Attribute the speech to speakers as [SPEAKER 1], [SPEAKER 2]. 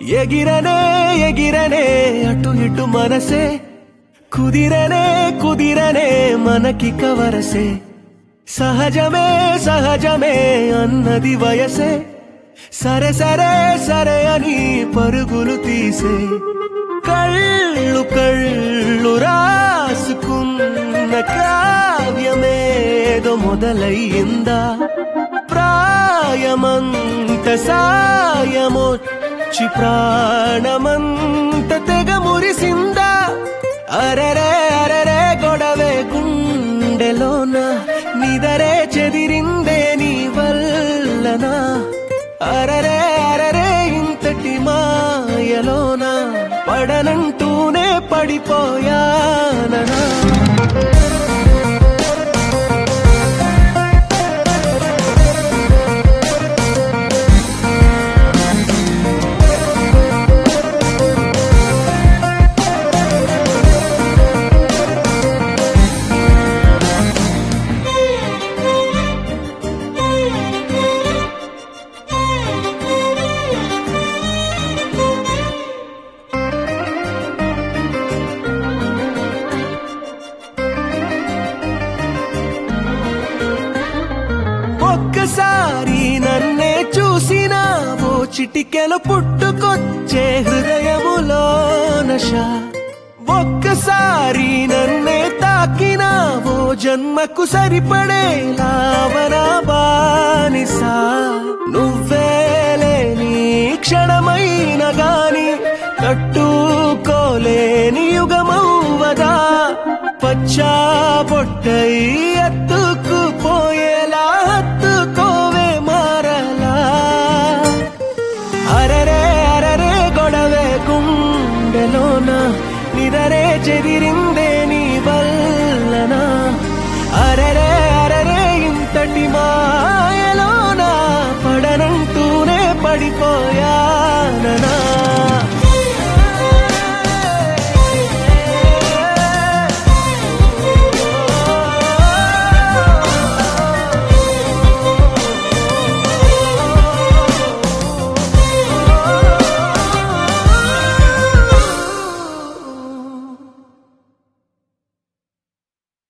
[SPEAKER 1] ఎగిరనే ఎగిరనే అటు ఇటు మనసే కుదిరనే కుదిరనే మనకి కవరసే సహజమే సహజమే అన్నది వయసే సరే సరే సరే అని పరుగులు తీసే కళ్ళు కళ్ళు రాసుకున్న కావ్యమేదో మొదలయ్యిందా ప్రాయమంత సాయమొచ్చి ప్రాణమంత తెగ మురిసిందా అరరే అరరే గొడవే గుండెలోన నిదరే చెదిరిందే నీ వల్లనా అరరే అరరే ఇంతటి మాయలోన పడనంటూనే పడిపోయాననా ఒక్కసారి నన్నే చూసినా ఓ చిటికెలు పుట్టుకొచ్చే హృదయములో నశ ఒక్కసారి నన్నే తాకినా ఓ జన్మకు సరిపడేలా అవనా బానిసా నువ్వేలే నీ క్షణమైన గాని తట్టుకోలేని యుగమౌవదా పచ్చా పొట్టై ఎత్తుకుపోయేలా హత్తుకోవే మారలా అరరే అరరే గొడవే గుండెలోన నిదరే చెది